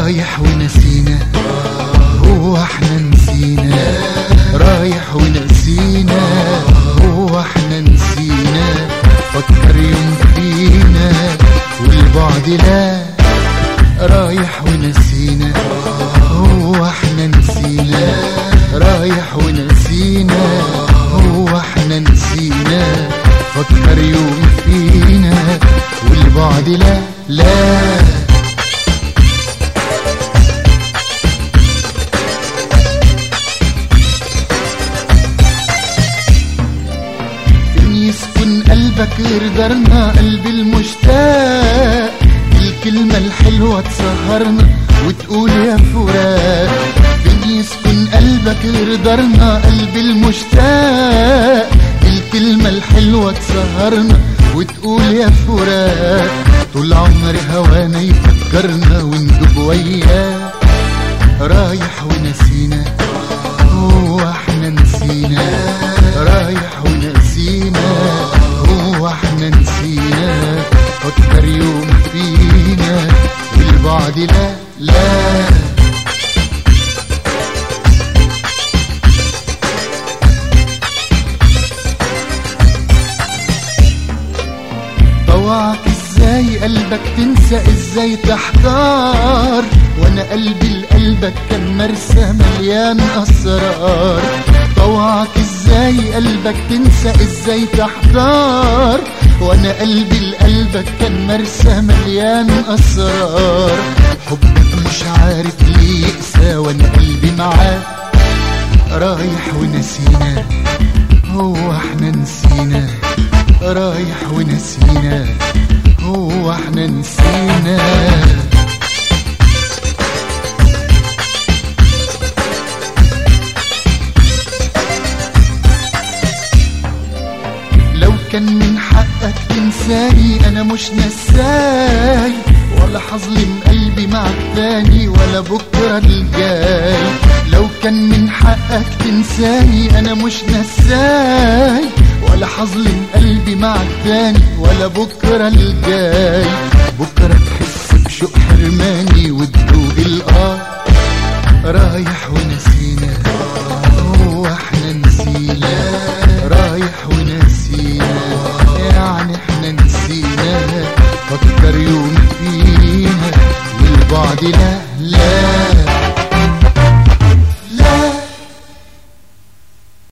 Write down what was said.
رايح ونسينا هو احنا نسينا رايح ونسينا هو احنا نسينا فكر يوم فينا والبعد لا رايح ونسينا هو احنا نسينا رايح ونسينا هو احنا نسينا فكر يوم فينا والبعد لا لا فين يسكن قلبك غير دارنا قلبي المشتاق الكلمة الحلوة تسهرنا وتقول يا فراق فين يسكن قلبك غير دارنا قلبي المشتاق الكلمة الحلوة تسهرنا وتقول يا فراق طول عمري هوانا يفكرنا وندب وياه رايح ونسينا هو احنا نسينا رايح ونسينا هو احنا نسينا فكر يوم فينا والبعد لا لا طوعك ازاي قلبك تنسى ازاي تحتار وانا قلبي لقلبك كان مرسى مليان اسرار طوعك ازاي قلبك تنسى ازاي تحتار وانا قلبي لقلبك كان مرسى مليان اسرار حبك مش عارف ليه يقسى وانا قلبي معاك رايح ونسينا هو احنا نسينا رايح ونسينا هو احنا نسينا لو كان من حقك تنساني انا مش نساي ولا حظلم قلبي معك تاني ولا بكره الجاي لو كان من حقك تنساني انا مش نساي ولا حظلم قلبي معك تاني ولا بكره الجاي بكره تحس بشوق حرماني وتدوق القار رايح ونسينا هو احنا نسينا رايح ونسينا يعني احنا نسينا فكر يوم فينا والبعد لا لا